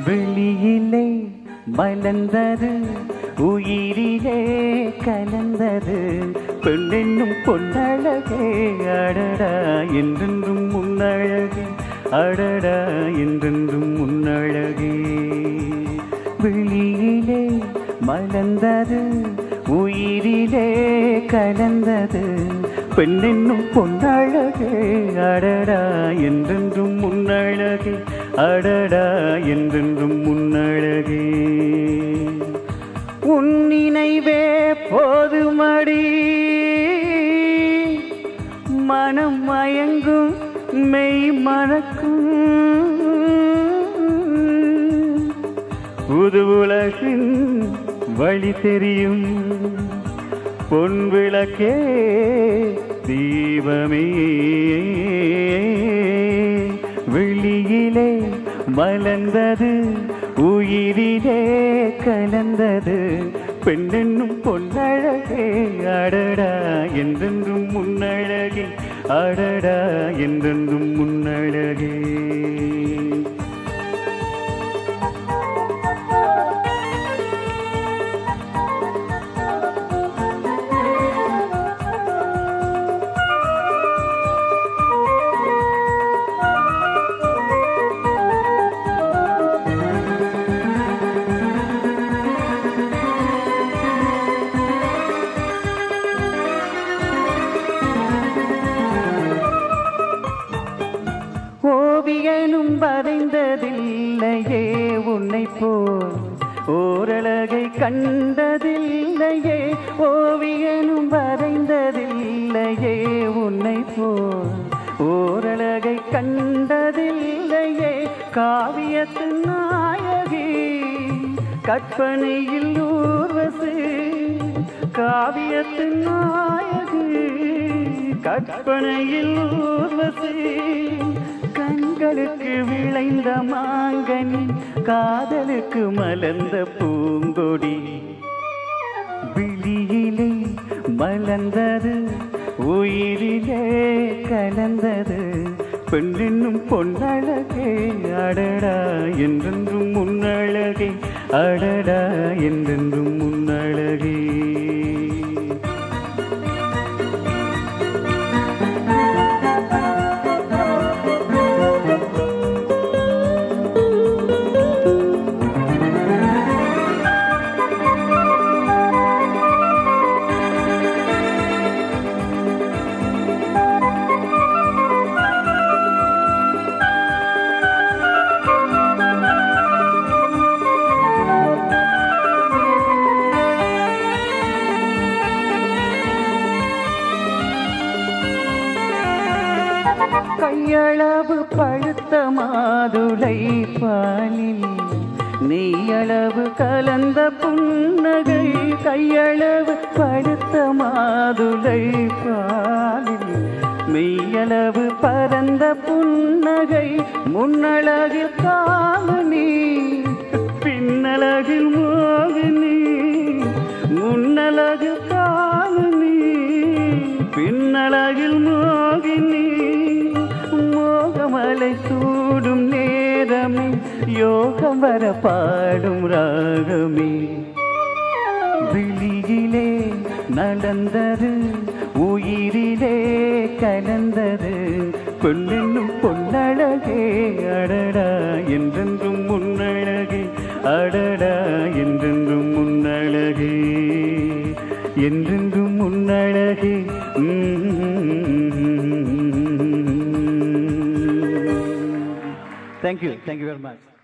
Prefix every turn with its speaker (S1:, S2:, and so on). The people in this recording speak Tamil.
S1: வெளியிலே மலர்ந்தது உயிரிலே கலந்தது பெண்ணென்னும் பொன்னழகே அடடா என்றென்றும் முன்னழகே அடடா என்றென்றும் முன்னழகே வெளியிலே மலர்ந்தது உயிரிலே கலந்தது பெண்ணென்னும் பொன்னழகே அடடா என்றென்றும் முன்னழகே அடடா என்றென்றும் முன்னழகே உன் நினைவே போதுமடி மனம் மயங்கும் மெய் மணக்கும் புது உலகின் வழி தெரியும் பொன் விளக்கே தீபமே வெளியிலே மலர்ந்தது உயிரிலே கலந்தது பெண்ணென்னும் பொன்னழகே அடடா என்றென்றும் முன்னழகே அடடா என்றென்றும் முன்னழகே ஓவியனும் வரைந்ததில்லையே உன்னை போல் ஓரழகை கண்டதில்லையே ஓவியனும் வரைந்ததில்லையே உன்னை போல் ஓரழகை கண்டதில்லையே காவியத்து நாயகி கற்பனையில் ஊர்வசி காவியத்து நாயகி கற்பனையில் ஊர்வசி கண்களுக்கு விளைந்த மாங்கனி காதலுக்கு மலர்ந்த பூங்கொடி விழியிலே மலர்ந்தது உயிரிலே கலந்தது பெண்ணென்னும் பொன்னழகே அடடா என்றென்றும் முன்னழகே அடடா என்றென்றும் முன்னழகே கையளவு பழுத்த மாதுளை பாலில் நெய்யளவு கலந்த புன்னகை கையளவு பழுத்த மாதுளை பாலில் மெய்யளவு பரந்த புன்னகை முன்னழகில் காமனி பின்னழகில் மோகினி முன்னழகு காமனி பின்னழகில் மோகினி மோகமலை சூடும் நேரமே யோகம் வர பாடும் ராகமே விழியிலே நடந்தது உயிரிலே கலந்தது பெண்ணென்னும் பொன்னழகே அடடா என்றென்றும் முன்னழகே அடடா என்றென்றும் முன்னழகே என்றென்றும் முன்னழகே தேங்க்யூ தேங்க்யூ வெரி மச்